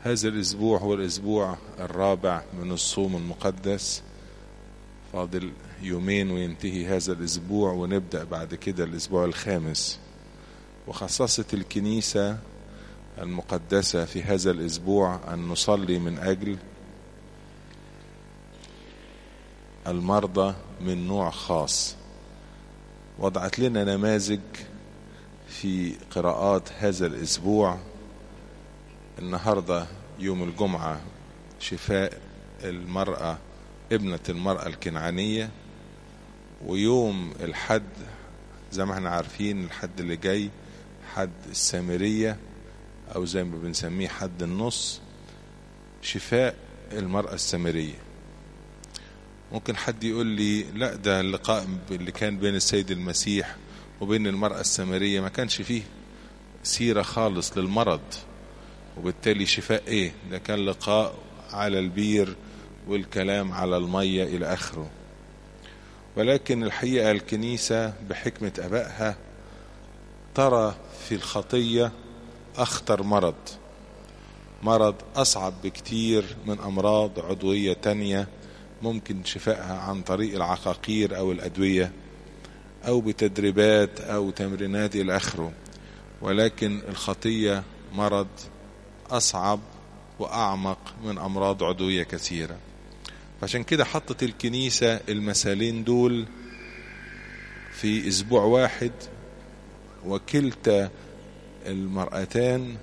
هذا الأسبوع هو الأسبوع الرابع من الصوم المقدس فاضل يومين وينتهي هذا الأسبوع ونبدأ بعد كده الأسبوع الخامس وخصصت الكنيسة المقدسة في هذا الأسبوع أن نصلي من أجل المرضى من نوع خاص وضعت لنا نماذج في قراءات هذا الأسبوع النهاردة يوم الجمعة شفاء المرأة ابنة المرأة الكنعانية ويوم الحد زي ما احنا عارفين الحد اللي جاي حد السامرية أو زي ما بنسميه حد النص شفاء المرأة السامرية ممكن حد يقول لي لا ده اللقاء اللي كان بين السيد المسيح وبين المرأة السامرية ما كانش فيه سيرة خالص للمرض وبالتالي شفاء ايه ده كان لقاء على البير والكلام على المية إلى آخره ولكن الحقيقة الكنيسة بحكمة أبائها ترى في الخطية أخطر مرض مرض أصعب بكتير من أمراض عضوية تانية ممكن شفائها عن طريق العقاقير أو الأدوية أو بتدريبات أو تمرينات إلى آخره ولكن الخطية مرض أصعب وأعمق من أمراض عضوية كثيرة فعشان كده حطت الكنيسة المثالين دول في أسبوع واحد وكلتا المرأتان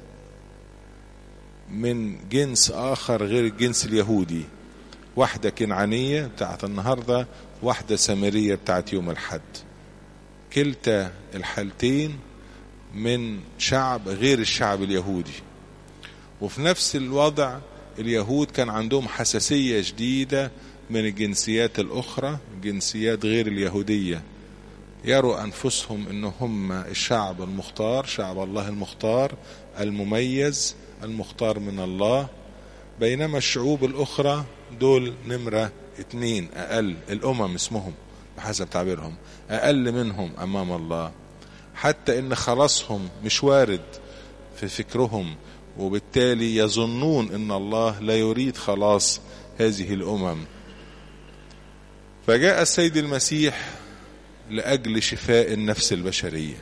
من جنس آخر غير الجنس اليهودي واحدة كنعانية بتاعت النهاردة واحدة سامرية بتاعت يوم الحد كلتا الحالتين من شعب غير الشعب اليهودي وفي نفس الوضع اليهود كان عندهم حساسية شديدة من الجنسيات الأخرى جنسيات غير اليهودية يروا أنفسهم أن هم الشعب المختار شعب الله المختار المميز المختار من الله بينما الشعوب الأخرى دول نمرة اتنين أقل الأمم اسمهم بحسب تعبيرهم أقل منهم أمام الله حتى إن خلاصهم مش وارد في فكرهم وبالتالي يظنون ان الله لا يريد خلاص هذه الامم فجاء السيد المسيح لاجل شفاء النفس البشريه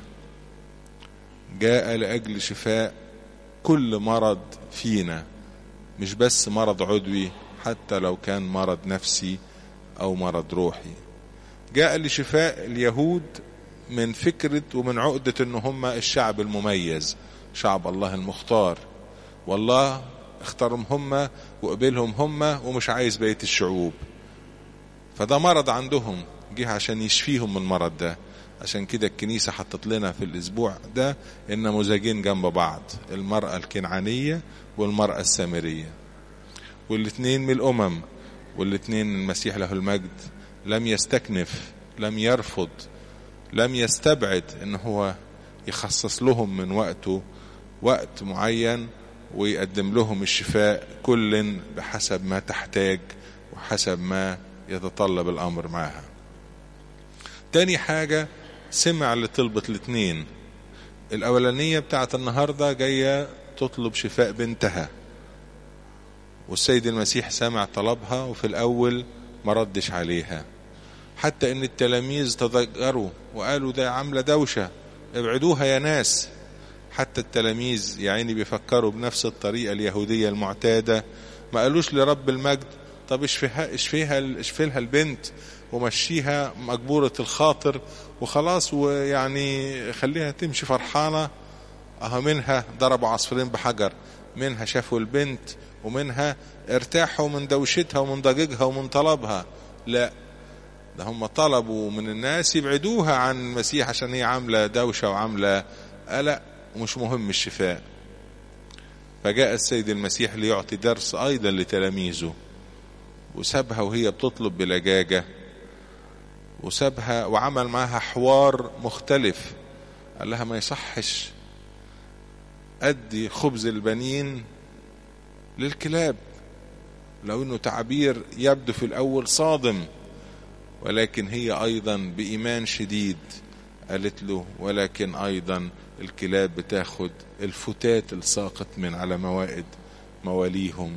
جاء لاجل شفاء كل مرض فينا مش بس مرض عضوي حتى لو كان مرض نفسي او مرض روحي جاء لشفاء اليهود من فكره ومن عقده ان هم الشعب المميز شعب الله المختار والله اختارهم هم وقبلهم هم ومش عايز بقية الشعوب فده مرض عندهم جه عشان يشفيهم من المرض ده عشان كده الكنيسة حطت لنا في الأسبوع ده النموذجين جنب بعض المرأة الكنعانية والمرأة السامرية والاثنين من الأمم والاثنين المسيح له المجد لم يستكنف لم يرفض لم يستبعد ان هو يخصص لهم من وقته وقت معين ويقدم لهم الشفاء كل بحسب ما تحتاج وحسب ما يتطلب الأمر معها تاني حاجة سمع لطلبة الاثنين الأولانية بتاعت النهاردة جاية تطلب شفاء بنتها والسيد المسيح سمع طلبها وفي الأول ما ردش عليها حتى ان التلاميذ تذكروا وقالوا ده عاملة دوشة ابعدوها يا ناس حتى التلاميذ يا عيني بيفكروا بنفس الطريقة اليهودية المعتادة ما قالوش لرب المجد طب اشفيها اشفيها اشفيلها البنت ومشيها مجبورة الخاطر وخلاص ويعني خليها تمشي فرحانة اهو منها ضربوا عصفورين بحجر منها شافوا البنت ومنها ارتاحوا من دوشتها ومن ضجيجها ومن طلبها لا ده هم طلبوا من الناس يبعدوها عن المسيح عشان هي عاملة دوشة وعاملة قلق ومش مهم الشفاء فجاء السيد المسيح ليعطي درس أيضا لتلاميذه وسابها وهي بتطلب بلجاجة وسابها وعمل معها حوار مختلف قال لها ما يصحش أدي خبز البنين للكلاب لو انه تعبير يبدو في الاول صادم ولكن هي ايضا بايمان شديد قالت له ولكن ايضا الكلاب بتاخد الفتات الساقط من على موائد مواليهم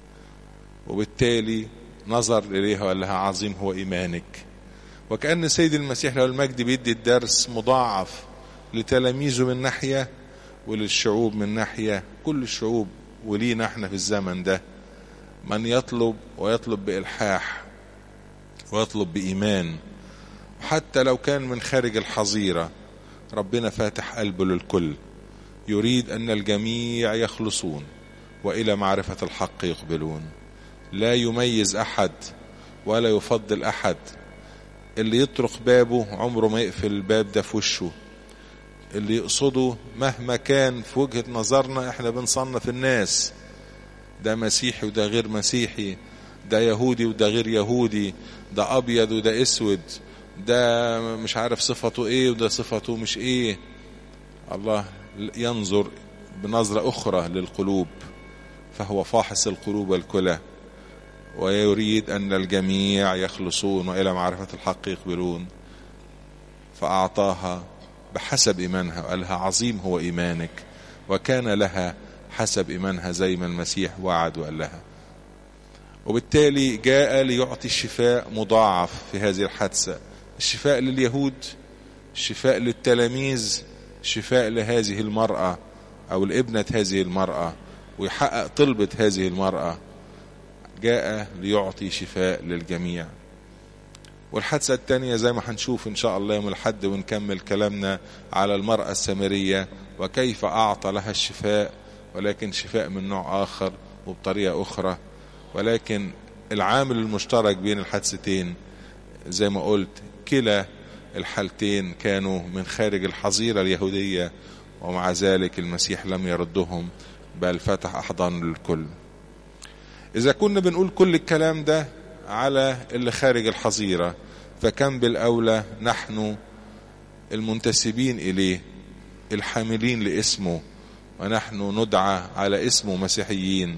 وبالتالي نظر إليها وقال لها عظيم هو إيمانك وكأن سيد المسيح له المجد بيدي الدرس مضاعف لتلاميذه من ناحية وللشعوب من ناحية كل الشعوب ولينا احنا في الزمن ده من يطلب ويطلب بإلحاح ويطلب بإيمان حتى لو كان من خارج الحظيرة ربنا فاتح قلبه للكل يريد أن الجميع يخلصون وإلى معرفة الحق يقبلون لا يميز أحد ولا يفضل أحد اللي يطرق بابه عمره ما يقفل الباب ده في وشه اللي يقصده مهما كان في وجهة نظرنا احنا بنصنف الناس ده مسيحي وده غير مسيحي ده يهودي وده غير يهودي ده ابيض وده اسود ده مش عارف صفته ايه وده صفته مش ايه الله ينظر بنظرة اخرى للقلوب فهو فاحص القلوب والكلى ويريد ان الجميع يخلصون والى معرفة الحق يقبلون فاعطاها بحسب ايمانها وقال لها عظيم هو ايمانك وكان لها حسب ايمانها زي ما المسيح وعد وقال لها وبالتالي جاء ليعطي الشفاء مضاعف في هذه الحادثة الشفاء لليهود الشفاء للتلاميذ الشفاء لهذه المرأة أو لابنة هذه المرأة ويحقق طلبة هذه المرأة جاء ليعطي شفاء للجميع والحادثة الثانية زي ما هنشوف إن شاء الله يوم الحد ونكمل كلامنا على المرأة السامرية وكيف أعطى لها الشفاء ولكن شفاء من نوع آخر وبطريقة أخرى ولكن العامل المشترك بين الحادثتين زي ما قلت كلا الحالتين كانوا من خارج الحظيرة اليهودية ومع ذلك المسيح لم يردهم بل فتح أحضان للكل إذا كنا بنقول كل الكلام ده على اللي خارج الحظيرة فكم بالأولى نحن المنتسبين إليه الحاملين لاسمه ونحن ندعى على اسمه مسيحيين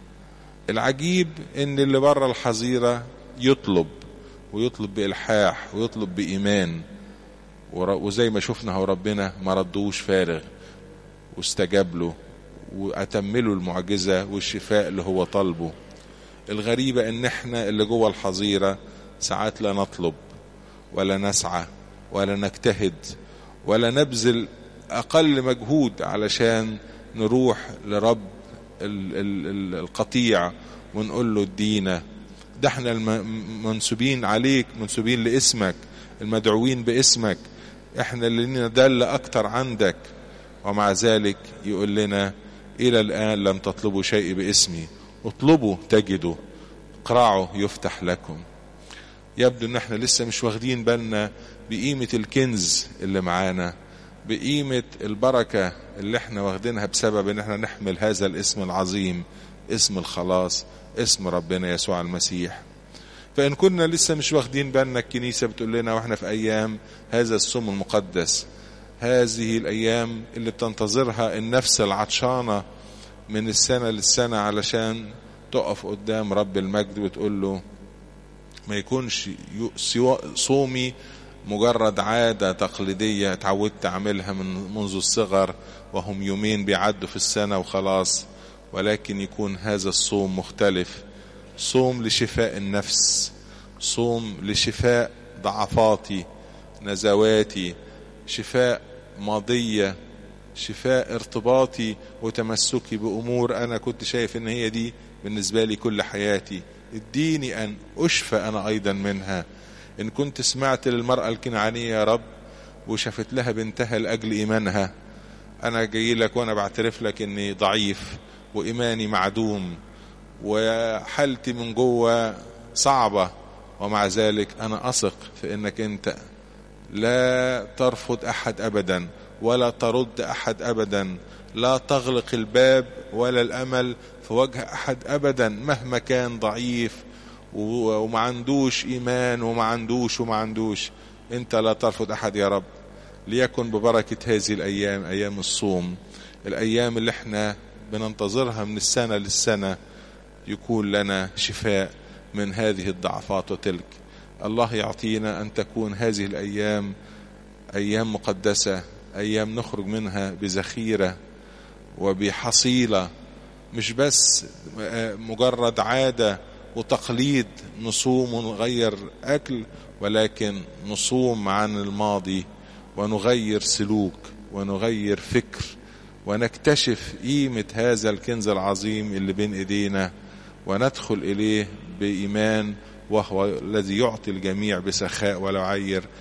العجيب ان اللي بره الحظيرة يطلب ويطلب بإلحاح ويطلب بإيمان وزي ما شفنا هو ربنا ما ردوش فارغ واستجاب له وأتمله المعجزة والشفاء اللي هو طلبه الغريبة ان احنا اللي جوه الحظيرة ساعات لا نطلب ولا نسعى ولا نجتهد ولا نبذل أقل مجهود علشان نروح لرب القطيع ونقول له ادينا ده احنا المنسوبين عليك منسوبين لاسمك المدعوين باسمك احنا اللي لنا دل اكتر عندك ومع ذلك يقول لنا الى الان لم تطلبوا شيء باسمي اطلبوا تجدوا اقرعوا يفتح لكم يبدو ان احنا لسه مش واخدين بالنا بقيمة الكنز اللي معانا بقيمة البركة اللي احنا واخدينها بسبب ان احنا نحمل هذا الاسم العظيم اسم الخلاص اسم ربنا يسوع المسيح فإن كنا لسه مش واخدين بالنا الكنيسة بتقول لنا واحنا في أيام هذا الصوم المقدس هذه الأيام اللي بتنتظرها النفس العطشانة من السنة للسنة علشان تقف قدام رب المجد وتقول له ما يكونش صومي مجرد عادة تقليدية اتعودت أعملها من منذ الصغر وهم يومين بيعدوا في السنة وخلاص ولكن يكون هذا الصوم مختلف صوم لشفاء النفس صوم لشفاء ضعفاتي نزواتي شفاء ماضية شفاء ارتباطي وتمسكي بأمور أنا كنت شايف إن هي دي بالنسبة لي كل حياتي اديني أن أشفى أنا أيضا منها إن كنت سمعت للمرأة الكنعانية يا رب وشفت لها بنتها لأجل إيمانها أنا جاي لك وأنا بعترف لك إني ضعيف وإيماني معدوم وحالتي من جوه صعبة ومع ذلك أنا أثق في إنك أنت لا ترفض أحد أبدا ولا ترد أحد أبدا لا تغلق الباب ولا الأمل في وجه أحد أبدا مهما كان ضعيف وما عندوش إيمان وما عندوش وما عندوش أنت لا ترفض أحد يا رب ليكن ببركة هذه الأيام أيام الصوم الأيام اللي احنا بننتظرها من السنة للسنة يكون لنا شفاء من هذه الضعفات وتلك الله يعطينا أن تكون هذه الأيام أيام مقدسة أيام نخرج منها بذخيرة وبحصيلة مش بس مجرد عادة وتقليد نصوم ونغير أكل ولكن نصوم عن الماضي ونغير سلوك ونغير فكر ونكتشف قيمة هذا الكنز العظيم اللي بين ايدينا وندخل اليه بإيمان وهو الذي يعطي الجميع بسخاء ولا يعير